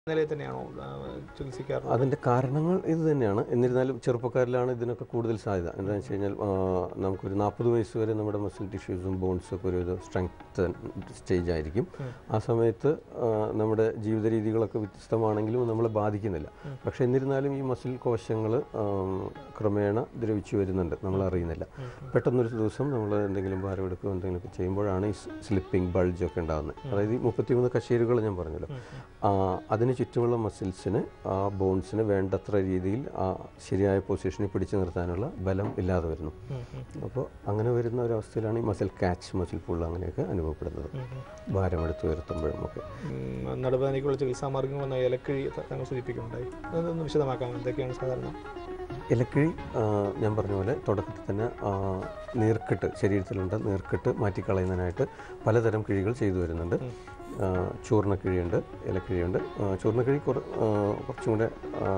നിലയിൽ തന്നെയാണോ ആ, ചികിത്സിക്കാറുള്ളത് അതിൻ്റെ കാരണങ്ങൾ ഇത് തന്നെയാണ് എന്നിരുന്നാലും ചെറുപ്പക്കാരിലാണ് ഇതിനൊക്കെ കൂടുതൽ സാധ്യത എന്താണെന്ന് വെച്ച് കഴിഞ്ഞാൽ ആ, നമുക്കൊരു നാൽപ്പത് വയസ്സ് വരെ നമ്മുടെ മസിൽ ടിഷ്യൂസും ബോൺസും ഒക്കെ ഒരു സ്ട്രെങ്ത് സ്റ്റേജ് ആയിരിക്കും ആ സമയത്ത് ആ, നമ്മുടെ ജീവിത രീതികളൊക്കെ വ്യത്യസ്തമാണെങ്കിലും നമ്മളെ ബാധിക്കുന്നില്ല പക്ഷേ എന്നിരുന്നാലും ഈ മസിൽ കോശങ്ങൾ ക്രമേണ ദ്രവിച്ചു വരുന്നുണ്ട് നമ്മൾ അറിയുന്നില്ല പെട്ടെന്നൊരു ദിവസം നമ്മൾ എന്തെങ്കിലും ഭാരം എടുക്കുകയോ എന്തെങ്കിലുമൊക്കെ ചെയ്യുമ്പോഴാണ് ഈ സ്ലിപ്പിംഗ് ബൾജ് ഒക്കെ ഉണ്ടാകുന്നത് അതായത് ഈ മുപ്പത്തിമൂന്ന് കശേരുകൾ ഞാൻ പറഞ്ഞല്ലോ ആ, അതിന് ചുറ്റുമുള്ള മസിൽസിന് ആ ബോൺസിന് വേണ്ടത്ര രീതിയിൽ ആ ശരിയായ പൊസിഷനിൽ പിടിച്ചു നിർത്താനുള്ള ബലം ഇല്ലാതെ വരുന്നു അപ്പോൾ അങ്ങനെ വരുന്ന ഒരവസ്ഥയിലാണ് ഈ മസിൽ കാച്ച് മസിൽ പുൾ അങ്ങനെയൊക്കെ അനുഭവപ്പെടുന്നത് ഭാരമെടുത്ത് ഉയർത്തുമ്പോഴും ഒക്കെ ഉം, നടുവേദനയ്ക്കുള്ള ചികിത്സാ മാർഗങ്ങൾ എന്ന ഇലക്കിഴി ത- താങ്കൾ സൂചിപ്പിക്കുന്നുണ്ടായി അതൊന്ന് വിശദമാക്കാം എന്തൊക്കെയാണ് സാധാരണ ഇലക്കിഴി ആ, ഞാൻ പറഞ്ഞ പോലെ തുടക്കത്തിൽ തന്നെ ആ, നീർക്കെട്ട് ശരീരത്തിലുണ്ട് നീർക്കെട്ട് മാറ്റിക്കളയുന്നതിനായിട്ട് പലതരം കിഴികൾ ചെയ്തു വരുന്നുണ്ട് ആ, ചൂർണ്ണക്കിഴിയുണ്ട് ഇലക്കിഴിയുണ്ട് ആ, ചൂർണ്ണക്കിഴി കുറ ആ, കുറച്ചും കൂടെ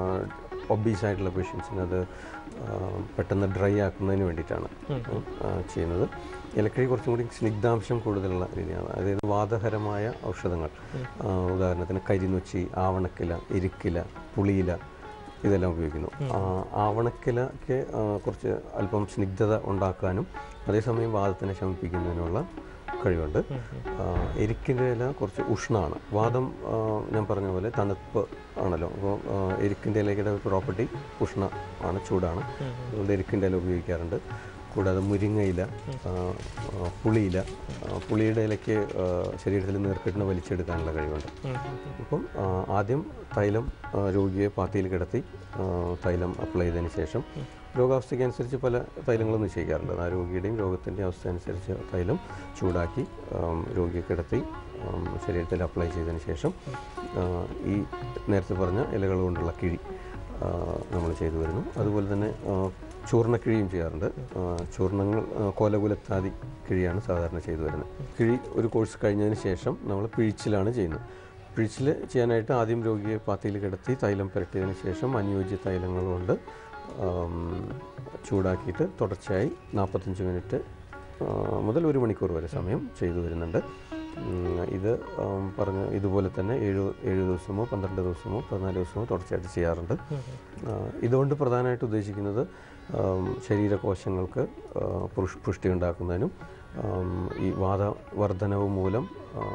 ഒബീസ് ആയിട്ടുള്ള പേഷ്യൻസിന് അത് ആ, പെട്ടെന്ന് ഡ്രൈ ആക്കുന്നതിന് വേണ്ടിയിട്ടാണ് ആ, ചെയ്യുന്നത് ഇലക്കിഴി കുറച്ചും കൂടി സ്നിഗ്ധാംശം കൂടുതലുള്ള രീതിയാണ് അതായത് വാതഹരമായ ഔഷധങ്ങൾ ആ, ഉദാഹരണത്തിന് കരിനൊച്ചി ആവണക്കില ഇരിക്കില പുളിയില ഇതെല്ലാം ഉപയോഗിക്കുന്നു ആ, ആവണക്കിലയ്ക്ക് ആ, കുറച്ച് അല്പം സ്നിഗ്ധത ഉണ്ടാക്കാനും അതേസമയം വാദത്തിനെ ശമിപ്പിക്കുന്നതിനുള്ള കഴിവുണ്ട് ആ, എരിക്കിൻ്റെ ഇല കുറച്ച് ഉഷ്ണമാണ് വാദം ആ, ഞാൻ പറഞ്ഞ പോലെ തണുപ്പ് ആണല്ലോ അപ്പോൾ എരിക്കിൻ്റെ ഇലയുടെ പ്രോപ്പർട്ടി ഉഷ്ണ ആണ് ചൂടാണ് അതുകൊണ്ട് എരിക്കിൻ്റെ ഇല ഉപയോഗിക്കാറുണ്ട് കൂടാതെ മുരിങ്ങയില ആ, ആ, പുളിയില ആ, പുളിയുടെ ഇലയ്ക്ക് ആ, ശരീരത്തിൽ നീർക്കെട്ടിനെ വലിച്ചെടുക്കാനുള്ള കഴിവുണ്ട് അപ്പം ആ, ആദ്യം തൈലം ആ, രോഗിയെ പാത്തിയിൽ കിടത്തി ആ, തൈലം അപ്ലൈ ചെയ്തതിന് ശേഷം രോഗാവസ്ഥയ്ക്ക് അനുസരിച്ച് പല തൈലങ്ങളും നിശ്ചയിക്കാറുണ്ട് ആ രോഗിയുടെയും രോഗത്തിൻ്റെ അവസ്ഥ അനുസരിച്ച് തൈലം ചൂടാക്കി ആം, രോഗിയെ കിടത്തി ആം, ശരീരത്തിൽ അപ്ലൈ ചെയ്തതിന് ശേഷം ആ, ഈ നേരത്തെ പറഞ്ഞ ഇലകൾ കൊണ്ടുള്ള കിഴി നമ്മൾ ചെയ്തു വരുന്നു അതുപോലെ തന്നെ ആ, ചൂർണ്ണക്കിഴിയും ചെയ്യാറുണ്ട് ആ, ചൂർണ്ണങ്ങൾ ആ, കോലകുലത്താതി കിഴിയാണ് സാധാരണ ചെയ്തു വരുന്നത് കിഴി ഒരു കോഴ്സ് കഴിഞ്ഞതിന് ശേഷം നമ്മൾ പിഴിച്ചിലാണ് ചെയ്യുന്നത് പിഴിച്ചിൽ ചെയ്യാനായിട്ട് ആദ്യം രോഗിയെ പാത്തിയിൽ കിടത്തി തൈലം പുരട്ടിയതിന് ശേഷം അനുയോജ്യ തൈലങ്ങൾ കൊണ്ട് ആം, ചൂടാക്കിയിട്ട് തുടർച്ചയായി നാൽപ്പത്തഞ്ച് മിനിറ്റ് ആ, മുതൽ ഒരു മണിക്കൂർ വരെ സമയം ചെയ്തു വരുന്നുണ്ട് ഉം, ഇത് ആം, പറഞ്ഞ ഇതുപോലെ തന്നെ ഏഴ് ഏഴ് ദിവസമോ പന്ത്രണ്ട് ദിവസമോ പതിനാല് ദിവസമോ തുടർച്ചയായിട്ട് ചെയ്യാറുണ്ട് ആ, ഇതുകൊണ്ട് പ്രധാനമായിട്ട് ഉദ്ദേശിക്കുന്നത് ആം, ശരീരകോശങ്ങൾക്ക് ആ, പുഷ് പുഷ്ടി ഉണ്ടാക്കുന്നതിനും ആം, ഈ വാദവർദ്ധനവ് മൂലം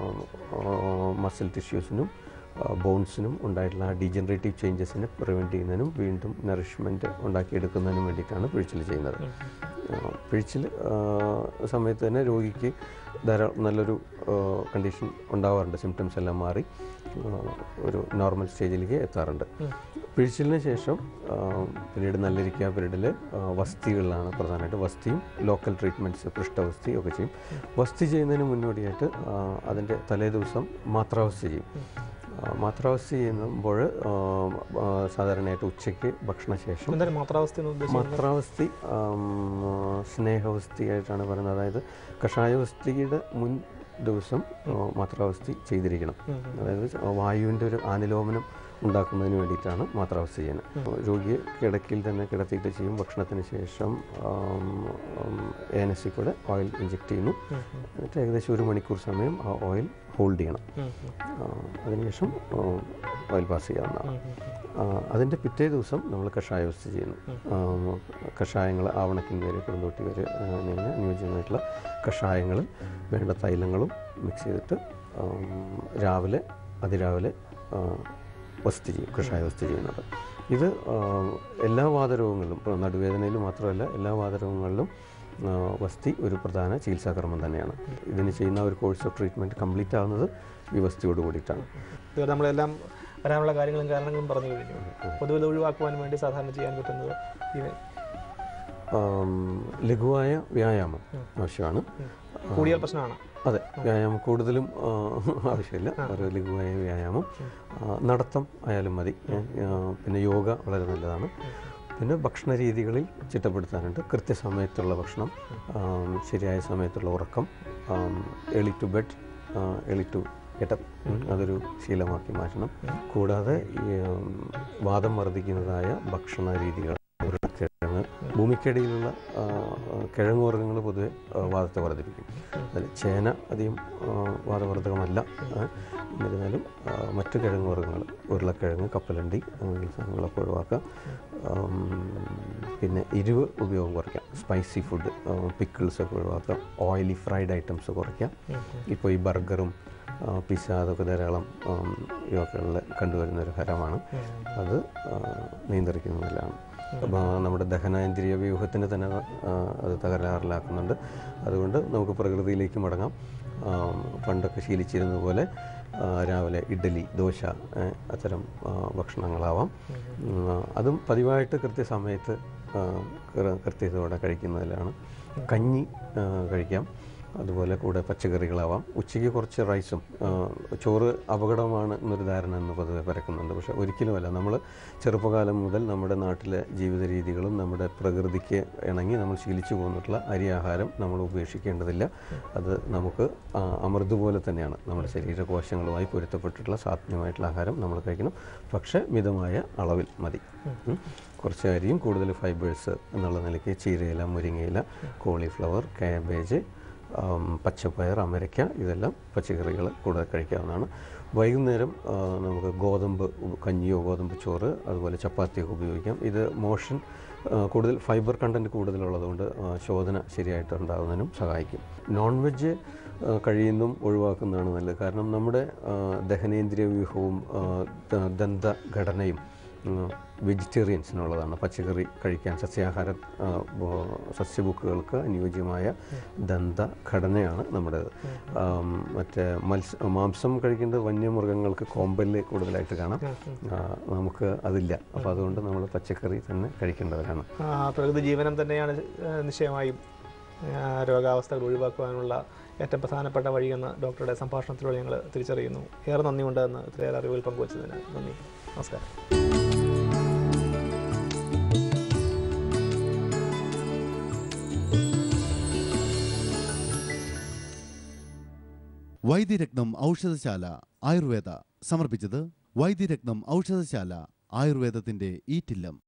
മസിൽ ടിഷ്യൂസിനും ബോൺസിനും ഉണ്ടായിട്ടുള്ള ആ ഡീജനറേറ്റീവ് ചേഞ്ചസിനെ പ്രിവെൻറ്റ് ചെയ്യുന്നതിനും വീണ്ടും നറിഷ്മെൻറ്റ് ഉണ്ടാക്കിയെടുക്കുന്നതിനും വേണ്ടിയിട്ടാണ് പിഴിച്ചിൽ ചെയ്യുന്നത് ആ, പിഴിച്ചിൽ ആ, സമയത്ത് തന്നെ രോഗിക്ക് ധാരാളം നല്ലൊരു കണ്ടീഷൻ ഉണ്ടാവാറുണ്ട് സിംറ്റംസ് എല്ലാം മാറി ആ, ഒരു നോർമൽ സ്റ്റേജിലേക്ക് എത്താറുണ്ട് പിഴിച്ചിലിന് ശേഷം ആ, പിന്നീട് നല്ലിരിക്കുക പീരീഡിൽ വസ്തികളിലാണ് പ്രധാനമായിട്ട് വസ്തിയും ലോക്കൽ ട്രീറ്റ്മെൻറ്റ്സ് പൃഷ്ഠവസ്തി ഒക്കെ ചെയ്യും വസ്തി ചെയ്യുന്നതിന് മുന്നോടിയായിട്ട് ആ, അതിൻ്റെ തലേ ദിവസം മാത്രാവസ്തി ചെയ്യും ആ, മാത്രാവസ്തി ചെയ്യുമ്പോൾ ആ, ആ, സാധാരണയായിട്ട് ഉച്ചയ്ക്ക് ഭക്ഷണശേഷം എന്താണ് മാത്രാവസ്ഥ എന്ന് ഉദ്ദേശിക്കുന്നത് മാത്രാവസ്ഥി ആം, സ്നേഹവസ്ഥയായിട്ടാണ് പറയുന്നത് അതായത് കഷായവസ്ഥയുടെ മുൻ ദിവസം ആ, മാത്രാവസ്ഥി ചെയ്തിരിക്കണം അതായത് വായുവിൻ്റെ ഒരു ആനിലോമനം ഉണ്ടാക്കുന്നതിന് വേണ്ടിയിട്ടാണ് മാത്രാവസ്ഥ ചെയ്യുന്നത് രോഗിയെ കിടക്കയിൽ തന്നെ കിടത്തിയിട്ട് ചെയ്യും ഭക്ഷണത്തിന് ശേഷം ഏനസിൽ കൂടെ ഓയിൽ ഇഞ്ചെക്ട് ചെയ്യുന്നു എന്നിട്ട് ഏകദേശം ഒരു മണിക്കൂർ സമയം ആ ഓയിൽ ഹോൾഡ് ചെയ്യണം ആ, അതിനുശേഷം ഓയിൽ പാസ് ചെയ്യാവുന്നതാണ് ആ, അതിൻ്റെ പിറ്റേ ദിവസം നമ്മൾ കഷായവസ്ഥ ചെയ്യുന്നു കഷായങ്ങൾ ആവണക്കിൻ വരെ കുറുന്തോട്ടി വരെ ആ, ഇങ്ങനെ അനുയോജ്യമായിട്ടുള്ള കഷായങ്ങൾ വേണ്ട തൈലങ്ങളും മിക്സ് ചെയ്തിട്ട് ആം, രാവിലെ അതിരാവിലെ ആ, വസ്തി ചെയ്യും കഷായ വസ്തി ചെയ്യുന്നത് ഇത് ആ, എല്ലാ വാതരോഗങ്ങളിലും ഇപ്പോൾ നടുവേദനയിൽ മാത്രമല്ല എല്ലാ വാതരോഗങ്ങളിലും ആ, വസ്തി ഒരു പ്രധാന ചികിത്സാക്രമം തന്നെയാണ് ഇതിന് ചെയ്യുന്ന ഒരു കോഴ്സ് ഓഫ് ട്രീറ്റ്മെൻറ്റ് കംപ്ലീറ്റ് ആവുന്നത് ഈ വസ്തിയോട് കൂടിയിട്ടാണ് ഇത് നമ്മളെല്ലാം വരാനുള്ള കാര്യങ്ങളും കാരണങ്ങളും പറഞ്ഞു കഴിഞ്ഞു പൊതുവെ ഇത് ഒഴിവാക്കുവാൻ വേണ്ടി സാധാരണ ചെയ്യാൻ പറ്റുന്നത് ഇത് ആം, ലഘുവായ വ്യായാമം ആവശ്യമാണ് കൂടിയാൽ പ്രശ്നമാണ് അതെ വ്യായാമം കൂടുതലും ആ, ആവശ്യമില്ല ഒരു ലഘുവായ വ്യായാമം ആ, നടത്തം ആയാലും മതി ഏ, ആ, പിന്നെ യോഗ വളരെ നല്ലതാണ് പിന്നെ ഭക്ഷണ രീതികളിൽ ചിട്ടപ്പെടുത്താനുണ്ട് കൃത്യസമയത്തുള്ള ഭക്ഷണം ആം, ശരിയായ സമയത്തുള്ള ഉറക്കം early to bed early to get up അതൊരു ശീലമാക്കി മാറ്റണം കൂടാതെ ഈ ഉം, വാദം വർദ്ധിക്കുന്നതായ ഭക്ഷണ രീതികൾ ഉരുളക്കിഴങ്ങ് ഉരുളക്കിഴങ്ങ് ഭൂമിക്കടിയിലുള്ള ആ, ആ, കിഴങ്ങ് വർഗ്ഗങ്ങൾ പൊതുവെ ആ, വാദത്തെ വർദ്ധിപ്പിക്കും അതിൽ ചേന അധികം ആ, വാദവർദ്ധകമല്ല ആ, എന്നിരുന്നാലും ആ, മറ്റ് കിഴങ്ങ് വർഗ്ഗങ്ങൾ ഉരുളക്കിഴങ്ങ് കപ്പലണ്ടി അങ്ങനെയുള്ള സാധനങ്ങളൊക്കെ ഒഴിവാക്കാം ആം, പിന്നെ എരിവ് ഉപയോഗം കുറയ്ക്കാം സ്പൈസി ഫുഡ് പിക്കിൾസ് ഒക്കെ ഒഴിവാക്കാം ഓയിലി ഫ്രൈഡ് ഐറ്റംസ് കുറയ്ക്കാം ഇപ്പോൾ ഈ ബർഗറും പിസ്സ അതൊക്കെ ധാരാളം ആം, യുവാക്കളിൽ കണ്ടുവരുന്ന ഒരു ഹരമാണ് അത് ആ, നിയന്ത്രിക്കുന്നത് നല്ലതാണ് അപ്പോൾ നമ്മുടെ ദഹനേന്ദ്രിയ വ്യൂഹത്തിന് തന്നെ ആ, അത് തകരാറിലാക്കുന്നുണ്ട് അതുകൊണ്ട് നമുക്ക് പ്രകൃതിയിലേക്ക് മടങ്ങാം ആം, പണ്ടൊക്കെ ശീലിച്ചിരുന്ന പോലെ ആ, രാവിലെ ഇഡ്ഡലി ദോശ ഏ, അത്തരം ആ, ഭക്ഷണങ്ങളാവാം ഉം, അതും പതിവായിട്ട് കൃത്യസമയത്ത് ആ, കൃ- കൃത്യതയോടെ കഴിക്കുന്നതിലാണ് കഞ്ഞി ആ, കഴിക്കാം അതുപോലെ കൂടെ പച്ചക്കറികളാവാം ഉച്ചയ്ക്ക് കുറച്ച് റൈസും ആ, ചോറ് അപകടമാണ് എന്നൊരു ധാരണ എന്ന് പൊതുവെ പരക്കുന്നുണ്ട് പക്ഷേ ഒരിക്കലുമല്ല നമ്മൾ ചെറുപ്പകാലം മുതൽ നമ്മുടെ നാട്ടിലെ ജീവിത രീതികളും നമ്മുടെ പ്രകൃതിക്ക് ഇണങ്ങി നമ്മൾ ശീലിച്ചു പോന്നിട്ടുള്ള അരി ആഹാരം നമ്മൾ ഉപേക്ഷിക്കേണ്ടതില്ല അത് നമുക്ക് ആ, അമൃത് പോലെ തന്നെയാണ് നമ്മുടെ ശരീരകോശങ്ങളുമായി പൊരുത്തപ്പെട്ടിട്ടുള്ള സാധ്യമായിട്ടുള്ള ആഹാരം നമ്മൾ കഴിക്കണം പക്ഷേ മിതമായ അളവിൽ മതി ഉം. കുറച്ച് അരിയും കൂടുതൽ ഫൈബേഴ്സ് എന്നുള്ള നിലയ്ക്ക് ചീരയില മുരിങ്ങയില കോളിഫ്ലവർ കാബേജ് ആം, പച്ചപ്പയർ അമരയ്ക്ക ഇതെല്ലാം പച്ചക്കറികൾ കൂടുതൽ കഴിക്കാവുന്നതാണ് വൈകുന്നേരം ആ, നമുക്ക് ഗോതമ്പ് ഉ- കഞ്ഞിയോ ഗോതമ്പ് ചോറ് അതുപോലെ ചപ്പാത്തിയൊക്കെ ഉപയോഗിക്കാം ഇത് മോഷൻ ആ, കൂടുതൽ ഫൈബർ കണ്ടൻറ്റ് കൂടുതലുള്ളതുകൊണ്ട് ആ, ശോധന ശരിയായിട്ട് ഉണ്ടാകുന്നതിനും സഹായിക്കും നോൺ വെജ് ആ, കഴിയുന്നതും ഒഴിവാക്കുന്നതാണ് നല്ലത് കാരണം നമ്മുടെ ആ, ദഹനേന്ദ്രിയ വ്യൂഹവും ആ, ദ- ദന്തഘടനയും വെജിറ്റേറിയൻസിനുള്ളതാണ് പച്ചക്കറി കഴിക്കാൻ സസ്യാഹാര ആ, ബോ- സസ്യബുക്കുകൾക്ക് അനുയോജ്യമായ ദന്തഘടനയാണ് നമ്മുടേത് ആം, മറ്റേ മത്സ്യ മാംസം കഴിക്കേണ്ടത് വന്യമൃഗങ്ങൾക്ക് കോമ്പല് കൂടുതലായിട്ട് കാണാം ആ, നമുക്ക് അതില്ല അപ്പോൾ അതുകൊണ്ട് നമ്മൾ പച്ചക്കറി തന്നെ കഴിക്കേണ്ടവരാണ് ആ, പ്രകൃതി ജീവനം തന്നെയാണ് ആ, നിശ്ചയമായും ആ, രോഗാവസ്ഥകൾ ഒഴിവാക്കുവാനുള്ള ഏറ്റവും പ്രധാനപ്പെട്ട വഴിയെന്ന് ഡോക്ടറുടെ സംഭാഷണത്തിലൂടെ ഞങ്ങൾ തിരിച്ചറിയുന്നു ഏറെ നന്ദിയുണ്ട് എന്ന് ഇത്രയേറെ അറിവുകൾ പങ്കുവച്ചതിന് നന്ദി നമസ്കാരം വൈദ്യരത്നം ഔഷധശാല ആയുർവേദ സമർപ്പിച്ചത് വൈദ്യരത്നം ഔഷധശാല ആയുർവേദത്തിന്റെ ഈറ്റില്ലം